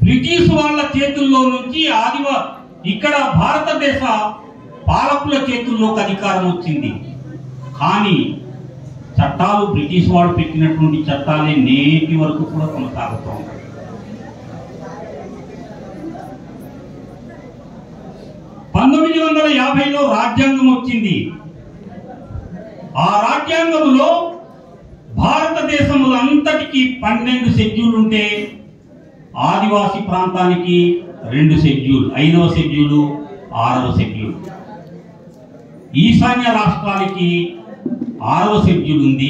British వాళ్ళ చేతుల్లో నుంచి ఆదివ ఇక్కడ భారతదేశ పాలకుల చేతుల్లోకి అధికారం వచ్చింది కానీ చట్టాలు బ్రిటిష్ వాడు పెట్టినటువంటి చట్టాలే నేటి వరకు కూడా కొనసాగుతూ ఉన్నాయి పంతొమ్మిది వందల యాభైలో రాజ్యాంగం వచ్చింది ఆ రాజ్యాంగంలో భారతదేశంలో అంతటికి పన్నెండు షెడ్యూల్ ఉంటే ఆదివాసి ప్రాంతానికి రెండు షెడ్యూల్ ఐదవ షెడ్యూల్ ఆరవ షెడ్యూల్ ఈశాన్య రాష్ట్రాలకి ఆరవ షెడ్యూల్ ఉంది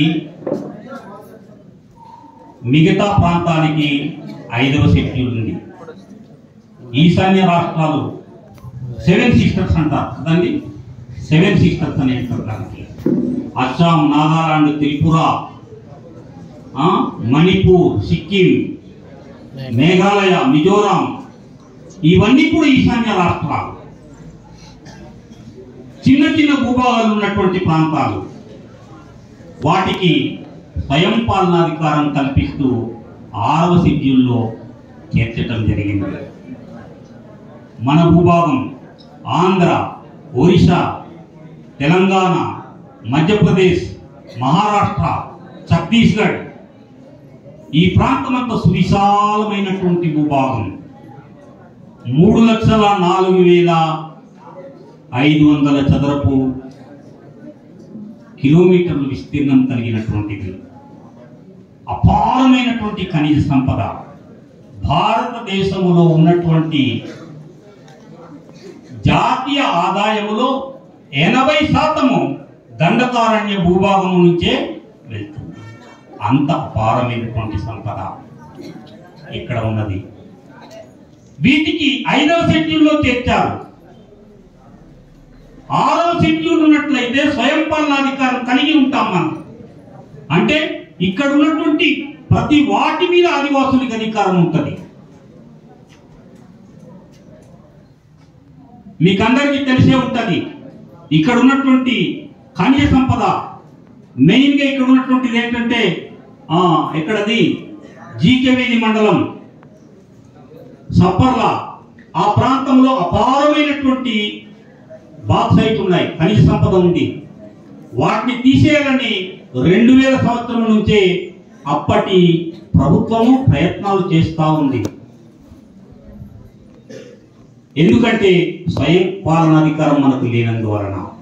మిగతా ప్రాంతానికి ఐదవ షెడ్యూల్ ఉంది ఈశాన్య రాష్ట్రాలు సెవెన్ సిస్టర్స్ అంటారు కదండి సెవెన్ సిస్టర్స్ అని అంటారు దానికి అస్సాం నాగాలాండ్ త్రిపుర ఆ, మణిపూర్ సిక్కిం మేఘాలయ మిజోరాం ఇవన్నీ కూడా ఈశాన్య రాష్ట్రాలు చిన్న చిన్న భూభాగాలు ఉన్నటువంటి ప్రాంతాలు వాటికి స్వయం పాలనాధికారం కల్పిస్తూ ఆరవ షెడ్యూల్లో చేర్చటం జరిగింది మన భూభాగం ఆంధ్ర ఒరిస్సా తెలంగాణ మధ్యప్రదేశ్ మహారాష్ట్ర ఛత్తీస్గఢ్ ఈ ప్రాంతం అంతా సువిశాలమైనటువంటి భూభాగం మూడు లక్షల నాలుగు వేల ఐదు వందల చదరపు కిలోమీటర్లు విస్తీర్ణం కలిగినటువంటిది అపారమైనటువంటి ఖనిజ సంపద భారతదేశంలో ఉన్నటువంటి జాతీయ ఆదాయములో ఎనభై శాతము దండకారణ్య భూభాగం నుంచే వెళ్తుంది అంత అపారమైనటువంటి సంపద ఇక్కడ ఉన్నది వీటికి ఐదవ షెడ్యూల్లో చేర్చారు ఆరవ షెడ్యూల్ ఉన్నట్లయితే స్వయం పాలనాధికారం కలిగి ఉంటాం మనం అంటే ఇక్కడ ఉన్నటువంటి ప్రతి వాటి మీద ఆదివాసులకు అధికారం ఉంటుంది మీకందరికీ తెలిసే ఉంటది ఇక్కడ ఉన్నటువంటి ఖనిజ సంపద మెయిన్ గా ఇక్కడ ఉన్నటువంటిది ఏంటంటే ఆ ఇక్కడది జీకేవీధి మండలం సప్పర్ల ఆ ప్రాంతంలో అపారమైనటువంటి బాక్సైట్ ఉన్నాయి ఖనిజ సంపద ఉంది వాటిని తీసేయాలని రెండు వేల సంవత్సరం నుంచే అప్పటి ప్రభుత్వము ప్రయత్నాలు చేస్తా ఉంది ఎందుకంటే స్వయం పాలనాధికారం మనకు లేనందువలన